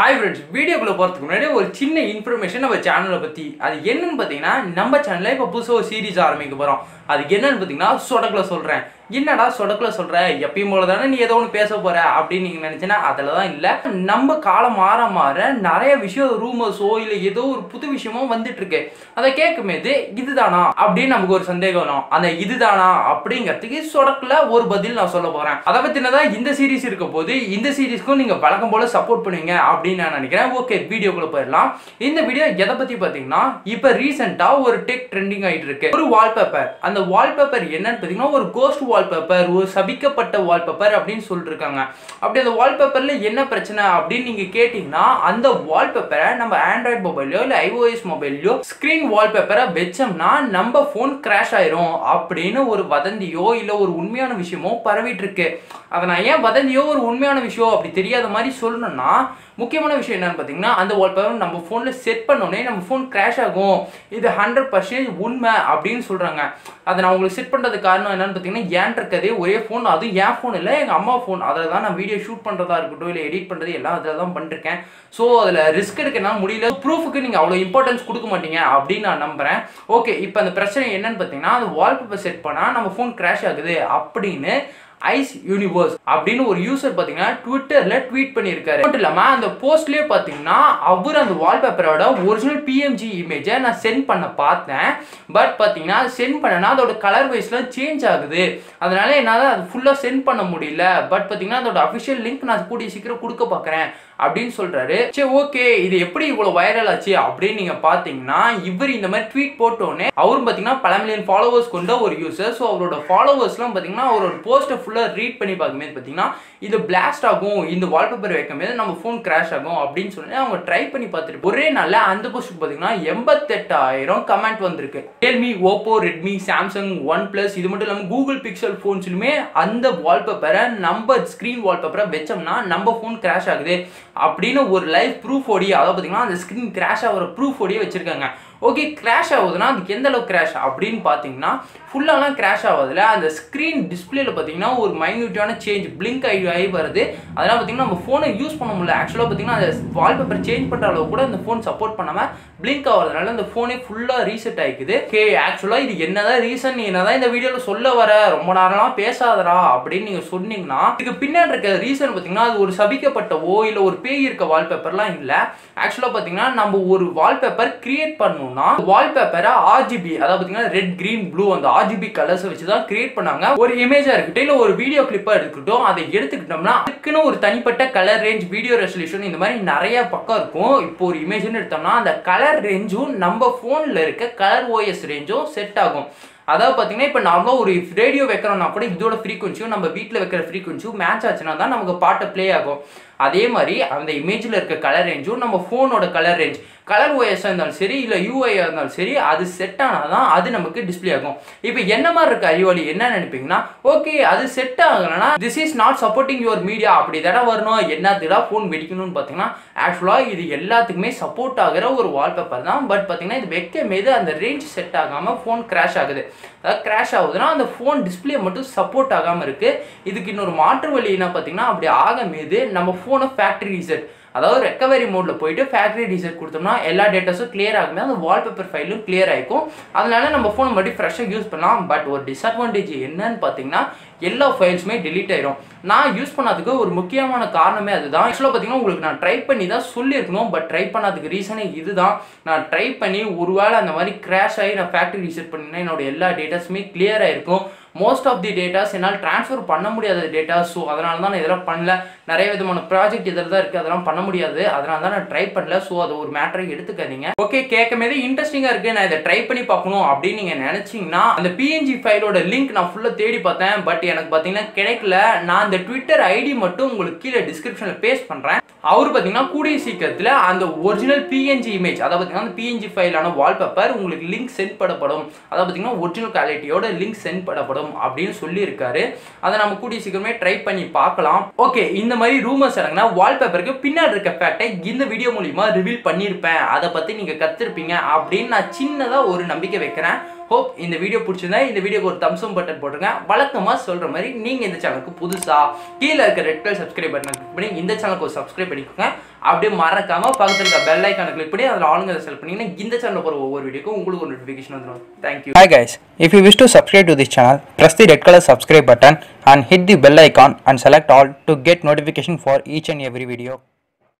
Hi friends வீடியோக்குள்ள போகிறதுக்கு முன்னாடி ஒரு சின்ன இன்ஃபர்மேஷன் நம்ம சேனலை பற்றி அது என்னன்னு பார்த்தீங்கன்னா நம்ம சேனலில் இப்போ புதுசாக ஒரு சீரிஸ் ஆரம்பிக்க போகிறோம் அது என்னன்னு பார்த்தீங்கன்னா சொடக்கில் சொல்கிறேன் என்னடா சொடக்கில் சொல்கிற எப்பயும் போல தானே நீ ஏதோ ஒன்று பேச போகிற அப்படின்னு நீங்கள் நினச்சினா அதில் தான் இல்லை நம்ம காலம் மாற மாற நிறைய விஷயம் ரூமர்ஸோ இல்லை ஏதோ ஒரு புது விஷயமோ வந்துட்டு இருக்கு அதை கேட்கும்போது இதுதானா அப்படின்னு நமக்கு ஒரு சந்தேகம் வரும் அந்த இதுதானா அப்படிங்கிறதுக்கு சொடக்கில் ஒரு பதில் நான் சொல்ல போகிறேன் அதை பற்றினதான் இந்த சீரிஸ் இருக்க போது இந்த சீரிஸ்க்கும் நீங்கள் வழக்கம் போல சப்போர்ட் பண்ணுவீங்க அப்படின்னு நான் நினைக்கிறேன் ஓகே வீடியோக்குள்ள போயிடலாம் இந்த வீடியோ எதை பற்றி பார்த்தீங்கன்னா இப்போ ரீசெண்டாக ஒரு டெக் ட்ரெண்டிங் ஆகிட்டு இருக்கு ஒரு வால்பேப்பர் அந்த வால்பேப்பர் என்னன்னு பார்த்தீங்கன்னா ஒரு கோஸ்ட் வால்பேப்பர் ஒரு சபிக்கப்பட்ட வால்பேப்பர் அப்படின்னு சொல்லிட்டு இருக்காங்க அப்படி அந்த வால்பேப்பர்ல என்ன பிரச்சனை அப்படின்னு நீங்க கேட்டீங்கன்னா அந்த வால்பேப்பரை நம்ம ஆண்ட்ராய்ட் மொபைல்லையோ இல்லை ஐஓஎஸ் மொபைல்லையோ ஸ்க்ரீன் வால்பேப்பரை வச்சோம்னா நம்ம ஃபோன் கிராஷ் ஆயிரும் அப்படின்னு ஒரு வதந்தியோ இல்லை ஒரு உண்மையான விஷயமோ பரவிட்டு இருக்கு அதை நான் ஏன் வதந்தியோ ஒரு உண்மையான விஷயம் அப்படி தெரியாத மாதிரி சொல்லணும்னா முக்கியமான விஷயம் என்னன்னு பார்த்தீங்கன்னா அந்த வால்பேப்பர் நம்ம ஃபோனில் செட் பண்ணோடனே நம்ம ஃபோன் கிராஷ் ஆகும் இது ஹண்ட்ரட் பர்சன்டேஜ் உண்மை அப்படின்னு சொல்கிறாங்க அதை நான் உங்களுக்கு செட் பண்ணுறதுக்கு காரணம் என்னன்னு பார்த்தீங்கன்னா ஏன் இருக்கதே ஒரே ஃபோன் அதுவும் என் ஃபோன் இல்லை எங்கள் அம்மா ஃபோன் அதில் தான் நான் வீடியோ ஷூட் பண்ணுறதா இருக்கட்டும் இல்லை எடிட் பண்ணுறது எல்லாம் அதில் தான் பண்ணிருக்கேன் ஸோ அதில் ரிஸ்க் எடுக்க என்னால் முடியல ப்ரூஃபுக்கு நீங்கள் அவ்வளோ இம்பார்ட்டன்ஸ் கொடுக்க மாட்டீங்க அப்படின்னு நான் நம்புகிறேன் ஓகே இப்போ அந்த பிரச்சனை என்னன்னு பார்த்தீங்கன்னா அந்த வால்பேப்பர் செட் பண்ணால் நம்ம ஃபோன் கிராஷ் ஆகுது அப்படின்னு ஐஸ் யூனிவர்ஸ் அப்படின்னு ஒரு யூசர் பார்த்தீங்கன்னா ட்விட்டர்ல ட்வீட் பண்ணியிருக்காரு மட்டும் இல்லாமல் அந்த போஸ்ட்லேயே பார்த்தீங்கன்னா அவர் அந்த வால்பேப்பரோட ஒரிஜினல் பிஎம்ஜி இமேஜை நான் சென்ட் பண்ண பார்த்தேன் பட் பார்த்தீங்கன்னா சென்ட் பண்ணனா அதோட கலர் வைஸ்லாம் சேஞ்ச் ஆகுது அதனால என்னால் அது ஃபுல்லாக சென்ட் பண்ண முடியல பட் பார்த்தீங்கன்னா அதோட அஃபிஷியல் லிங்க் நான் கூடிய சீக்கிரம் கொடுக்க பார்க்குறேன் அப்படின்னு சொல்றாரு சரி ஓகே இது எப்படி இவ்வளோ வைரல் ஆச்சு அப்படின்னு நீங்க பாத்தீங்கன்னா இவர் இந்த மாதிரி ட்வீட் போட்டோன்னே அவரும் பாத்தீங்கன்னா பல மில்லியன் ஃபாலோவர்ஸ் கொண்ட ஒரு யூசர் ஸோ அவரோட ஃபாலோவர்ஸ்லாம் பாத்தீங்கன்னா அவரோட போஸ்ட்டை ஃபுல்லாக ரீட் பண்ணி பார்க்கும்போது பாத்தீங்கன்னா இது பிளாஸ்ட் ஆகும் இந்த வால்பேப்பர் வைக்கும்போது நம்ம ஃபோன் கிராஷ் ஆகும் அப்படின்னு சொல்லி அவங்க ட்ரை பண்ணி பார்த்துட்டு ஒரே நாளில் அந்த போஸ்ட்டுக்கு பார்த்தீங்கன்னா எண்பத்தெட்டாயிரம் கமெண்ட் வந்திருக்கு Realme Oppo Redmi Samsung OnePlus இது மட்டும் இல்லாமல் கூகுள் பிக்சல் ஃபோன்ஸ்லுமே அந்த வால்பேப்பரை நம்ம ஸ்க்ரீன் வால்பேப்பரை வச்சோம்னா நம்ம ஃபோன் கிராஷ் ஆகுது அப்படின்னு ஒரு லைவ் ப்ரூஃப் ஓடி அதாவது பார்த்தீங்கன்னா அந்த ஸ்க்ரீன் கிராஷ் ஆகிற ப்ரூஃப் ஓடியே வச்சிருக்காங்க ஓகே கிராஷ் ஆகுதுன்னா அதுக்கு எந்த அளவுக்கு கிராஷ் அப்படின்னு பார்த்தீங்கன்னா ஃபுல்லாலாம் கிராஷ் ஆகுதுல அந்த ஸ்க்ரீன் டிஸ்பிளேல பார்த்தீங்கன்னா ஒரு மைன்யூட்டான சேஞ்ச் பிளிங்க் ஆகி ஆகி வருது அதெல்லாம் பார்த்தீங்கன்னா நம்ம ஃபோனை யூஸ் பண்ண முடியல ஆக்சுவலாக பார்த்தீங்கன்னா அந்த வால்பேப்பர் சேஞ்ச் பண்ணுற அளவு கூட அந்த ஃபோன் சப்போர்ட் பண்ணாமல் பிளிங்க் ஆகிறதுனால அந்த ஃபோனே ஃபுல்லாக ரீசெட் ஆகிக்குது ஓகே ஆக்சுவலாக இது என்னதான் ரீசன் நீ என்னதான் இந்த வீடியோவில் சொல்ல வர ரொம்ப நேரம்லாம் பேசாதடா அப்படின்னு நீங்கள் சொன்னீங்கன்னா இதுக்கு பின்னாடி இருக்க ரீசன் பார்த்தீங்கன்னா அது ஒரு சபிக்கப்பட்டவோ இல்லை ஒரு பேய் இருக்க வால்பேப்பர்லாம் இல்லை ஆக்சுவலாக பார்த்தீங்கன்னா நம்ம ஒரு வால்பேப்பர் கிரியேட் பண்ணணும்னா வால்பேப்பரை ஆர்ஜிபி அதாவது பார்த்தீங்கன்னா ரெட் கிரீன் ப்ளூ அந்த ஆர்ஜிபி கலர்ஸ் வச்சு தான் கிரியேட் பண்ணாங்க ஒரு இமேஜாக இருக்கட்டும் இல்லை ஒரு வீடியோ கிளிப்பாக இருக்கட்டும் அதை எடுத்துக்கிட்டோம்னா அதுக்குன்னு ஒரு தனிப்பட்ட கலர் ரேஞ்ச் வீடியோ ரெசல்யூஷன் இந்த மாதிரி நிறைய பக்கம் இருக்கும் இப்போ ஒரு இமேஜ்னு எடுத்தோம்னா அந்த கலர் ரேஞ்சும் நம்ம ஃபோனில் இருக்க கலர் ஓஎஸ் ரேஞ்சும் செட் ஆகும் அதாவது பார்த்தீங்கன்னா இப்போ நார்மலாக ஒரு ரேடியோ வைக்கிறோம்னா கூட இதோட ஃப்ரீக்வன்சியும் நம்ம வீட்டில் வைக்கிற ஃப்ரீக்வன்சியும் மேட்ச் ஆச்சுன்னா தான் நமக்கு பாட்டை ப்ளே ஆகும் அதே மாதிரி அந்த இமேஜில் இருக்க கலர் ரேஞ்சும் நம்ம ஃபோனோட கலர் ரேஞ்ச் கலர் ஓஎஸ்ஸாக இருந்தாலும் சரி இல்லை யூஐயாக இருந்தாலும் சரி அது செட் ஆனால் தான் அது நமக்கு டிஸ்பிளே ஆகும் இப்போ என்ன மாதிரி இருக்க அறிவாளி என்ன நினைப்பீங்கன்னா ஓகே அது செட் ஆகலைன்னா this is not supporting your media அப்படி தானே வரணும் என்னத்துடா ஃபோன் வெடிக்கணும்னு பார்த்தீங்கன்னா ஆக்சுவலாக இது எல்லாத்துக்குமே சப்போர்ட் ஆகிற ஒரு வால்பேப்பர் தான் பட் பார்த்தீங்கன்னா இது வைக்க மீது அந்த ரேஞ்ச் செட் ஆகாமல் ஃபோன் கிராஷ் ஆகுது அதாவது கிராஷ் ஆகுதுன்னா அந்த ஃபோன் டிஸ்பிளே மட்டும் சப்போர்ட் ஆகாமல் இருக்குது இதுக்கு இன்னொரு மாற்று வழி என்ன பார்த்தீங்கன்னா அப்படி ஆக மீது நம்ம ஃபோனை ஃபேக்ட்ரி ரீசெட் அதாவது ரெக்கவரி மோடில் போயிட்டு ஃபேக்ட்ரி ரீசெட் கொடுத்தோம்னா எல்லா டேட்டாஸும் கிளியர் ஆகுமே அந்த வால்பேப்பர் ஃபைலும் கிளியர் ஆகிக்கும் அதனால நம்ம ஃபோனை மறுபடியும் ஃப்ரெஷ்ஷாக யூஸ் பண்ணலாம் பட் ஒரு டிஸ்அட்வான்டேஜ் என்னன்னு பார்த்தீங்கன்னா எல்லா ஃபைல்ஸுமே டெலீட் ஆயிரும் நான் யூஸ் பண்ணதுக்கு ஒரு முக்கியமான காரணமே அதுதான் ஆக்சுவலாக பார்த்தீங்கன்னா உங்களுக்கு நான் ட்ரை பண்ணி தான் சொல்லியிருக்கணும் பட் ட்ரை பண்ணதுக்கு ரீசனே இதுதான் நான் ட்ரை பண்ணி ஒருவேளை அந்த மாதிரி கிராஷ் ஆகி நான் ஃபேக்ட்ரி ரீசெட் பண்ணினா என்னோட எல்லா டேட்டாஸுமே கிளியர் ஆயிருக்கும் மோஸ்ட் ஆஃப் தி டேட்டாஸ் என்னால் ட்ரான்ஸ்ஃபர் பண்ண முடியாத டேட்டா ஸோ அதனால தான் நான் இதெல்லாம் பண்ணல நிறைய விதமான ப்ராஜெக்ட் இதில் தான் இருக்குது அதெல்லாம் பண்ண முடியாது அதனால தான் நான் ட்ரை பண்ணல ஸோ அது ஒரு மேட்டரை எடுத்துக்காதீங்க ஓகே கேட்கும் போது இன்ட்ரெஸ்டிங்காக இருக்குது நான் இதை ட்ரை பண்ணி பார்க்கணும் அப்படின்னு நீங்கள் நினச்சிங்கன்னா அந்த பிஎன்ஜி ஃபைலோட லிங்க் நான் ஃபுல்லாக தேடி பார்த்தேன் பட் எனக்கு பார்த்தீங்கன்னா கிடைக்கல நான் அந்த ட்விட்டர் ஐடி மட்டும் உங்களுக்கு கீழே டிஸ்கிரிப்ஷனில் பேஸ்ட் பண்ணுறேன் அவர் பார்த்தீங்கன்னா கூடிய சீக்கிரத்தில் அந்த ஒரிஜினல் பிஎன்ஜி இமேஜ் அதாவது பார்த்தீங்கன்னா அந்த பிஎன்ஜி ஃபைலான வால்பேப்பர் உங்களுக்கு லிங்க் சென்ட் பண்ணப்படும் அதாவது பார்த்தீங்கன்னா ஒரிஜினல் குவாலிட்டியோட லிங்க் சென்ட் பண்ணப்படும் அப்படின்னு சொல்லியிருக்காரு அதை நம்ம கூடிய சீக்கிரமே ட்ரை பண்ணி பார்க்கலாம் ஓகே இந்த மாதிரி ரூமர்ஸ் இறங்கினா வால்பேப்பருக்கு பின்னாடி இருக்க ஃபேக்டை இந்த வீடியோ மூலியமா ரிவீல் பண்ணியிருப்பேன் அதை பற்றி நீங்கள் கற்றுருப்பீங்க அப்படின்னு நான் சின்னதாக ஒரு நம்பிக்கை வைக்கிறேன் ஹோப் இந்த வீடியோ பிடிச்சிருந்தா இந்த வீடியோக்கு ஒரு தம்சம் பட்டன் போட்டுருங்க வழக்கமாக சொல்கிற மாதிரி நீங்கள் இந்த சேனலுக்கு புதுசாக கீழே இருக்க red colour subscribe button click பண்ணி இந்த சேனலுக்கு ஒரு சப்ஸ்கிரைப் பண்ணிக்கோங்க அப்படியே மறக்காம பக்கத்துல இருக்க பெல் ஐக்கானை கிளிக் பண்ணி அதில் ஆளுங்க செலக்ட் பண்ணீங்கன்னா இந்த சேனலில் போகிற ஒவ்வொரு வீடியோக்கும் உங்களுக்கு ஒரு நோட்டிஃபிகேஷன் வந்துடும் thank you Hi guys, if you wish to subscribe to this channel, press the red color subscribe button and hit the bell icon and select all to get notification for each and every video.